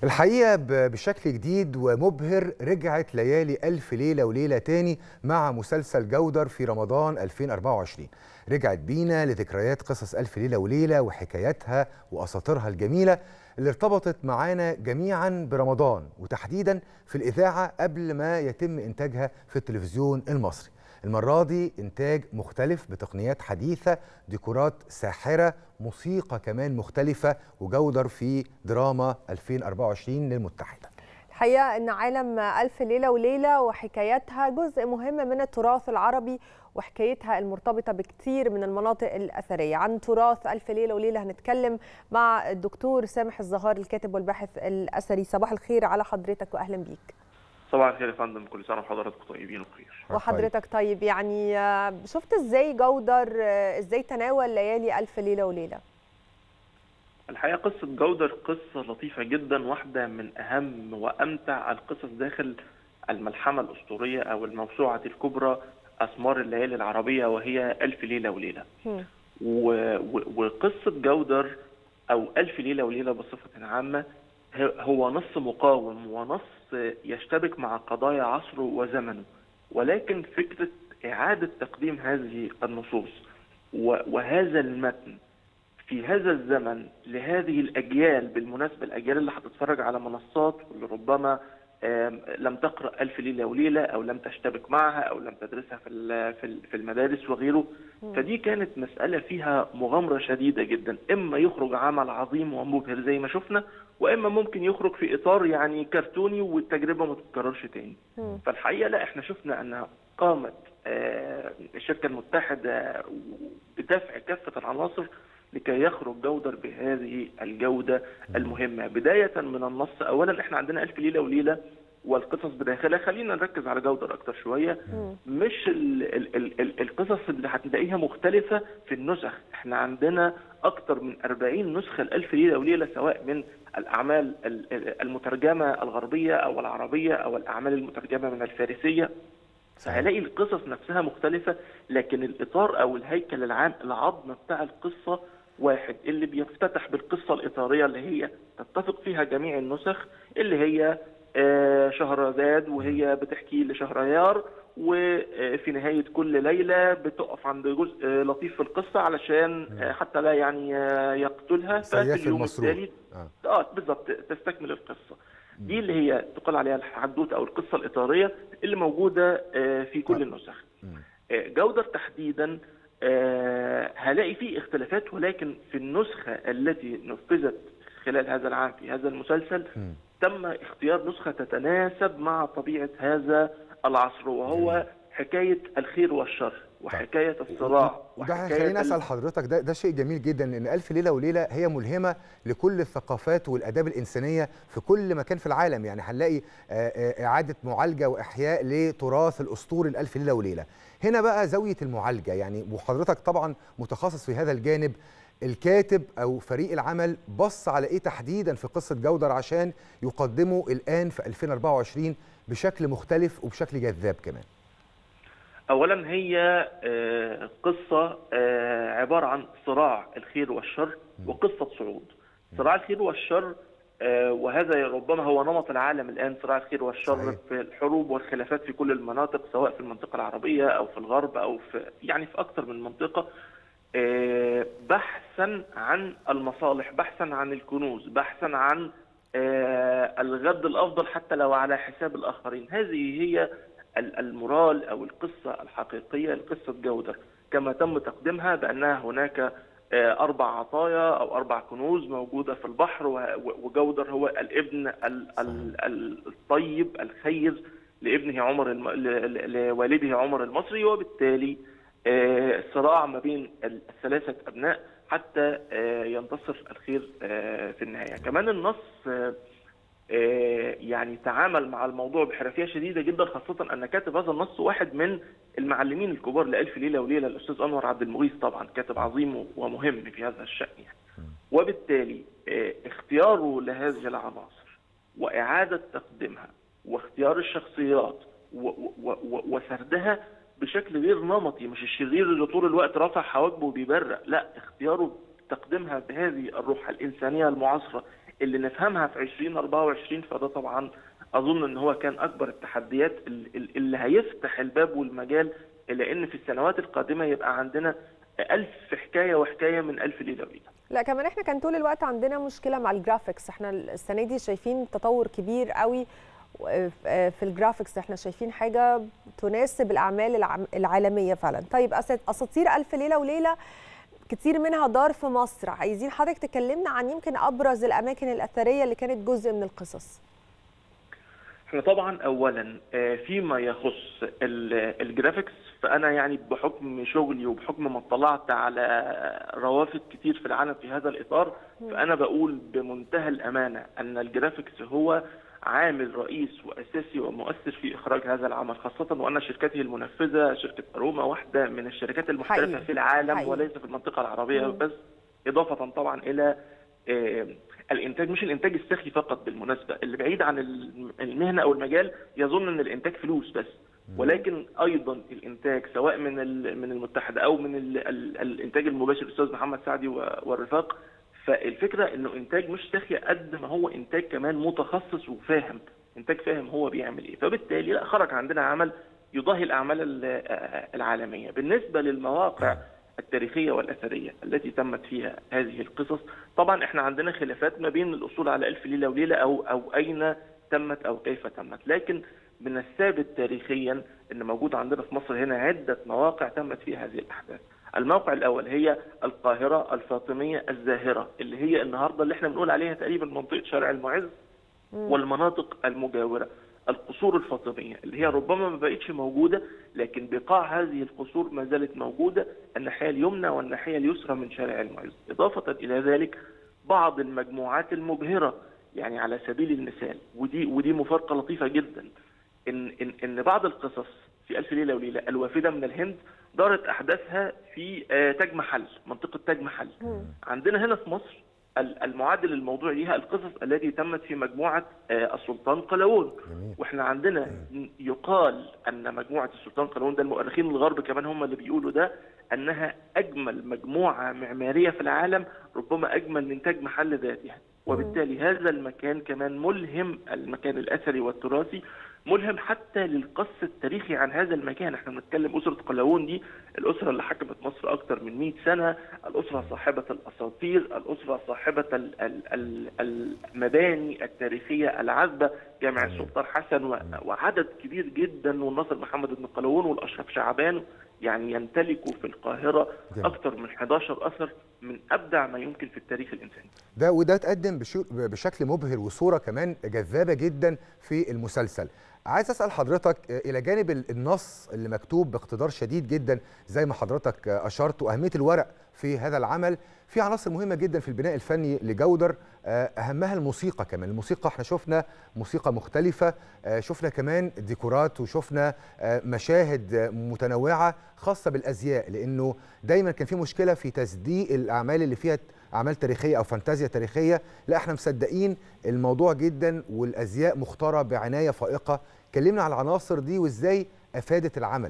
الحقيقة ب- بشكل جديد ومبهر رجعت ليالي ألف ليلة وليلة تاني مع مسلسل جودر في رمضان 2024 رجعت بينا لذكريات قصص ألف ليلة وليلة وحكاياتها وأساطيرها الجميلة اللي ارتبطت معانا جميعا برمضان وتحديدا في الإذاعة قبل ما يتم إنتاجها في التلفزيون المصري المرة دي إنتاج مختلف بتقنيات حديثة ديكورات ساحرة موسيقى كمان مختلفة وجودر في دراما 2024 للمتحدة الحقيقة أن عالم ألف ليلة وليلة وحكاياتها جزء مهم من التراث العربي وحكايتها المرتبطة بكتير من المناطق الأثرية عن تراث ألف ليلة وليلة هنتكلم مع الدكتور سامح الزهار الكاتب والباحث الأثري صباح الخير على حضرتك وأهلا بيك صباح الخير يا فندم كل سنه وحضراتكم طيبين وبخير وحضرتك طيب يعني آه، شفت ازاي جودر آه، ازاي تناول ليالي ألف ليلة وليلة الحقيقه قصه جودر قصه لطيفه جدا واحده من اهم وامتع القصص داخل الملحمه الاسطوريه او الموسوعه الكبرى اسمار الليالي العربيه وهي الف ليله وليله هم. و... و... وقصه جودر او الف ليله وليله بصفه عامه ه- هو نص مقاوم ونص يشتبك مع قضايا عصره وزمنه ولكن فكره اعاده تقديم هذه النصوص و... وهذا المتن في هذا الزمن لهذه الأجيال بالمناسبة الأجيال اللي هتتفرج على منصات واللي ربما آم، لم تقرأ ألف ليلة وليلة أو لم تشتبك معها أو لم تدرسها في ال- في ال- في المدارس وغيره فدي كانت مسألة فيها مغامرة شديدة جدا إما يخرج عمل عظيم ومبهر زي ما شفنا وإما ممكن يخرج في إطار يعني كرتوني والتجربة ما تتكررش تاني مم. فالحقيقة لا إحنا شفنا أنها قامت آه، الشركة المتحدة بدفع كافة العناصر لكي يخرج جودر بهذه الجودة المهمة بداية من النص أولا إحنا عندنا ألف ليلة وليلة والقصص بداخلها خلينا نركز على جودر أكتر شوية مم. مش ال ال ال ال القصص اللي هتلاقيها مختلفة في النسخ احنا عندنا أكتر من 40 نسخة الألف ليلة وليلة سواء من الأعمال ال- ال- المترجمة الغربية أو العربية أو الأعمال المترجمة من الفارسية فهلاقي القصص نفسها مختلفة لكن الإطار أو الهيكل العام العظم بتاع القصة واحد اللي بيفتتح بالقصة الإطارية اللي هي تتفق فيها جميع النسخ اللي هي آه، شهرزاد وهي بتحكي لشهريار وفي نهاية كل ليلة بتقف عند جزء آه، لطيف في القصة علشان آه، حتى لا يعني آه، يقتلها سياف ففي اليوم المسرور. التالي آه. اه بالظبط تستكمل القصة دي اللي هي تقال عليها الحدوته او القصه الاطاريه اللي موجوده آه، في كل آه. النسخ. مم. آه، جودر تحديدا آه، هلاقي فيه اختلافات ولكن في النسخه التي نفذت خلال هذا العام في هذا المسلسل مم. تم اختيار نسخه تتناسب مع طبيعه هذا العصر وهو حكايه الخير والشر وحكايه الصراع وده وحكاية هيخليني ال- اسال حضرتك ده ده شيء جميل جدا ان الف ليله وليله هي ملهمه لكل الثقافات والاداب الانسانيه في كل مكان في العالم يعني هنلاقي آه، آه، اعاده معالجه واحياء لتراث الاسطوري الالف ليله وليله هنا بقى زاويه المعالجه يعني وحضرتك طبعا متخصص في هذا الجانب الكاتب او فريق العمل بص على ايه تحديدا في قصه جودر عشان يقدمه الان في 2024 بشكل مختلف وبشكل جذاب كمان اولا هي آه، قصه آه، عباره عن صراع الخير والشر وقصه صعود صراع الخير والشر آه، وهذا ربما هو نمط العالم الان صراع الخير والشر صحيح. في الحروب والخلافات في كل المناطق سواء في المنطقه العربيه او في الغرب او في يعني في اكثر من منطقه آه، بحثا عن المصالح بحثا عن الكنوز بحثا عن آه، الغد الافضل حتى لو على حساب الاخرين هذه هي ال- المورال او القصه الحقيقيه لقصه جودر كما تم تقديمها بانها هناك آه، اربع عطايا او اربع كنوز موجوده في البحر و- و- وجودر هو الابن ال- ال- ال- الطيب الخير لابنه عمر الم... ل- ل- لوالده عمر المصري وبالتالي آه، الصراع ما بين الثلاثه ابناء حتى آه، ينتصر الخير آه، في النهايه كمان النص آه، آه، يعني تعامل مع الموضوع بحرفيه شديده جدا خاصه ان كاتب هذا النص واحد من المعلمين الكبار لألف ليله وليله الاستاذ انور عبد المغيث طبعا كاتب عظيم ومهم في هذا الشان يعني. وبالتالي آه، اختياره لهذه العناصر واعاده تقديمها واختيار الشخصيات و- و- و- وسردها بشكل غير نمطي مش الشرير اللي طول الوقت رافع حواجبه وبيبرق لا اختياره تقديمها بهذه الروح الانسانيه المعاصره اللي نفهمها في 2024 فده طبعا اظن ان هو كان اكبر التحديات اللي هيفتح الباب والمجال الى ان في السنوات القادمه يبقى عندنا ألف حكايه وحكايه من ألف ليله وليله. لا كمان احنا كان طول الوقت عندنا مشكله مع الجرافيكس احنا السنه دي شايفين تطور كبير قوي في الجرافيكس احنا شايفين حاجه تناسب الاعمال العالميه فعلا طيب اساطير الف ليله وليله كتير منها دار في مصر عايزين حضرتك تكلمنا عن يمكن ابرز الاماكن الاثريه اللي كانت جزء من القصص احنا طبعا اولا فيما يخص الجرافيكس فانا يعني بحكم شغلي وبحكم ما اطلعت على روافد كتير في العالم في هذا الاطار فانا بقول بمنتهى الامانه ان الجرافيكس هو عامل رئيس واساسي ومؤثر في اخراج هذا العمل خاصه وان شركته المنفذه شركه اروما واحده من الشركات المحترفه حقيقي. في العالم حقيقي. وليس في المنطقه العربيه مم. بس اضافه طبعا الى آه، الانتاج مش الانتاج السخي فقط بالمناسبه اللي بعيد عن المهنه او المجال يظن ان الانتاج فلوس بس ولكن ايضا الانتاج سواء من ال- من المتحده او من ال- ال- الانتاج المباشر الاستاذ محمد سعدي و- والرفاق فالفكره انه انتاج مش سخي قد ما هو انتاج كمان متخصص وفاهم انتاج فاهم هو بيعمل ايه فبالتالي لا خرج عندنا عمل يضاهي الاعمال ال- آه، العالميه بالنسبه للمواقع التاريخيه والاثريه التي تمت فيها هذه القصص طبعا احنا عندنا خلافات ما بين الاصول على الف ليله وليله او او اين تمت او كيف تمت لكن من الثابت تاريخيا ان موجود عندنا في مصر هنا عده مواقع تمت فيها هذه الاحداث الموقع الاول هي القاهره الفاطميه الزاهره اللي هي النهارده اللي احنا بنقول عليها تقريبا منطقه شارع المعز والمناطق المجاوره القصور الفاطميه اللي هي ربما ما بقتش موجوده لكن بقاع هذه القصور ما زالت موجوده الناحيه اليمنى والناحيه اليسرى من شارع المعز اضافه الى ذلك بعض المجموعات المبهره يعني على سبيل المثال ودي ودي مفارقه لطيفه جدا ان ان ان بعض القصص في الف ليله وليله الوافده من الهند دارت احداثها في آه، تاج محل منطقه تاج محل عندنا هنا في مصر ال- المعادل الموضوعي ليها القصص التي تمت في مجموعه آه، السلطان قلاوون جميل. واحنا عندنا يقال ان مجموعه السلطان قلاوون ده المؤرخين الغرب كمان هم اللي بيقولوا ده انها اجمل مجموعه معماريه في العالم ربما اجمل من تاج محل ذاتها وبالتالي هذا المكان كمان ملهم المكان الاثري والتراثي ملهم حتى للقص التاريخي عن هذا المكان احنا بنتكلم اسره قلاوون دي الاسره اللي حكمت مصر اكثر من 100 سنه الاسره صاحبه الاساطير الاسره صاحبه ال- ال- ال- المباني التاريخيه العذبه جامع السلطان حسن و- وعدد كبير جدا والناصر محمد بن قلاوون والاشرف شعبان يعني يمتلكوا في القاهره جميل. اكثر من 11 اثر من ابدع ما يمكن في التاريخ الانساني ده وده اتقدم بشو- بشكل مبهر وصوره كمان جذابه جدا في المسلسل عايز اسال حضرتك آه، الى جانب ال- النص اللي مكتوب باقتدار شديد جدا زي ما حضرتك آه، اشرت واهميه الورق في هذا العمل في عناصر مهمه جدا في البناء الفني لجودر آه، اهمها الموسيقى كمان الموسيقى احنا شفنا موسيقى مختلفه آه، شفنا كمان ديكورات وشفنا آه، مشاهد آه، متنوعه خاصه بالازياء لانه دايما كان في مشكله في تصديق الاعمال اللي فيها اعمال تاريخيه او فانتازيا تاريخيه لا احنا مصدقين الموضوع جدا والازياء مختاره بعنايه فائقه كلمنا على العناصر دي وازاي افادت العمل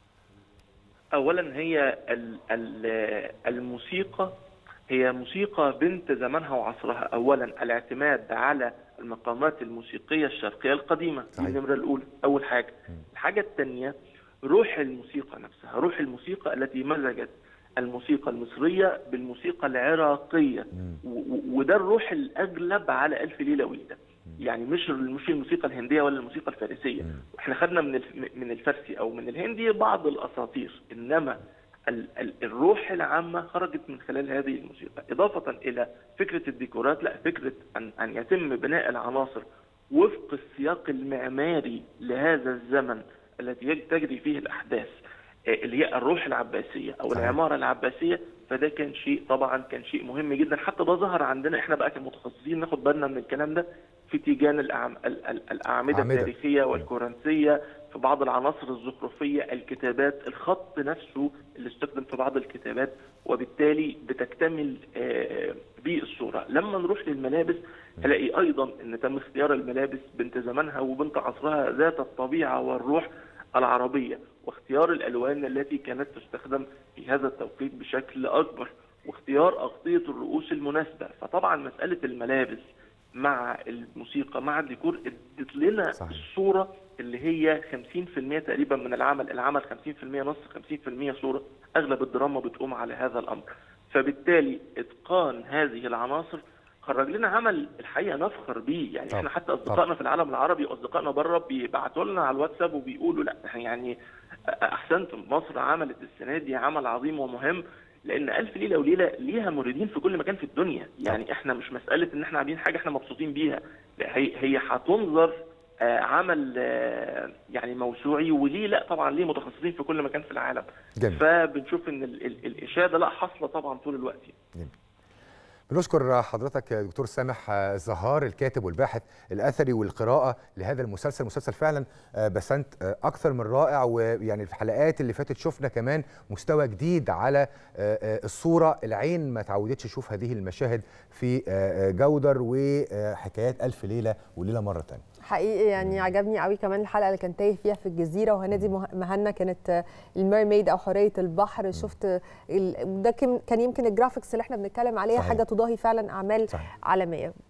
اولا هي ال- ال- الموسيقى هي موسيقى بنت زمانها وعصرها اولا الاعتماد على المقامات الموسيقيه الشرقيه القديمه دي صحيح. النمره الاولى اول حاجه الحاجه الثانيه روح الموسيقى نفسها روح الموسيقى التي مزجت الموسيقى المصريه بالموسيقى العراقيه و- و- وده الروح الاغلب على الف ليله وليله يعني مش مش الموسيقى الهنديه ولا الموسيقى الفارسيه احنا خدنا من الف- من الفارسي او من الهندي بعض الاساطير انما ال- ال- الروح العامه خرجت من خلال هذه الموسيقى اضافه الى فكره الديكورات لا فكره ان ان يتم بناء العناصر وفق السياق المعماري لهذا الزمن الذي يج- تجري فيه الاحداث آه، اللي هي الروح العباسيه او صحيح. العماره العباسيه فده كان شيء طبعا كان شيء مهم جدا حتى ده ظهر عندنا احنا بقى كمتخصصين ناخد بالنا من الكلام ده في تيجان الأعم... ال- ال- الاعمده أعمدة. التاريخيه والكورنثيه في بعض العناصر الزخرفيه الكتابات الخط نفسه اللي استخدم في بعض الكتابات وبالتالي بتكتمل آه، بيه الصوره لما نروح للملابس هلاقي ايضا ان تم اختيار الملابس بنت زمانها وبنت عصرها ذات الطبيعه والروح العربيه واختيار الالوان التي كانت تستخدم في هذا التوقيت بشكل اكبر واختيار اغطيه الرؤوس المناسبه فطبعا مساله الملابس مع الموسيقى مع الديكور ادت لنا صحيح. الصوره اللي هي 50% تقريبا من العمل العمل 50% نص 50% صوره اغلب الدراما بتقوم على هذا الامر فبالتالي اتقان هذه العناصر خرج لنا عمل الحقيقه نفخر بيه يعني طبعا. احنا حتى اصدقائنا في العالم العربي واصدقائنا بره بيبعتوا لنا على الواتساب وبيقولوا لا يعني احسنتم مصر عملت السنه دي عمل عظيم ومهم لان الف ليله وليله ليها موردين في كل مكان في الدنيا يعني احنا مش مساله ان احنا عاملين حاجه احنا مبسوطين بيها لا هي هي هتنظر آه، عمل آه، يعني موسوعي وليه لا طبعا ليه متخصصين في كل مكان في العالم جميل. فبنشوف ان ال- ال- الاشاده لا حاصله طبعا طول الوقت بنشكر حضرتك يا دكتور سامح زهار الكاتب والباحث الاثري والقراءه لهذا المسلسل مسلسل فعلا آه، بسنت آه، اكثر من رائع ويعني في الحلقات اللي فاتت شفنا كمان مستوى جديد على آه، آه، الصوره العين ما تعودتش تشوف هذه المشاهد في آه، آه، جودر وحكايات الف ليله وليله مره ثانيه حقيقي يعني عجبني قوي كمان الحلقه اللي كان تايه فيها في الجزيره وهنادي مه- مهنا كانت الميرميد او حوريه البحر شفت ال- ده كان كان يمكن الجرافيكس اللي احنا بنتكلم عليها صحيح. حاجه تضاهي فعلا اعمال صحيح. عالميه